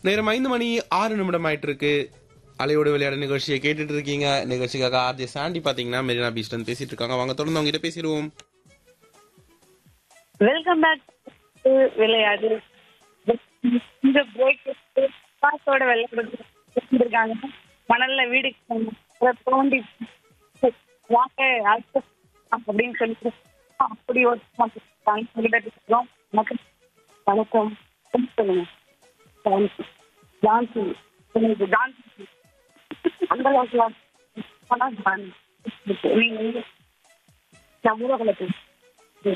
நேரம் ஐந்து மணி ஆறு நிமிடம் ஆயிட்டு இருக்கு அலையோடு விளையாட நிகழ்ச்சியை கேட்டுட்டு இருக்கீங்க நிகழ்ச்சிக்காக ஆர்ஜே சாண்டி பாத்தீங்கன்னா மெரினா பீச்ல இருந்து பேசிட்டு இருக்காங்க வாங்க தொடர்ந்து அவங்க கிட்ட பேசிடுவோம் வெல்கம் பேக் விளையாடு இந்த பிரேக் பாஸோட விளையாடுறாங்க மணல்ல வீடு கட்டணும், தோண்டி வாங்க அடுத்து அப்படின்னு சொல்லிட்டு அப்படி ஒரு சொல்லிட்டு இருக்கோம் வணக்கம் வணக்கம் சொல்லுங்க டான்ஸ் டான்ஸ் உங்களுக்கு டான்ஸ் அந்த அளவுக்கு நீங்க நான் ஊரகலத்து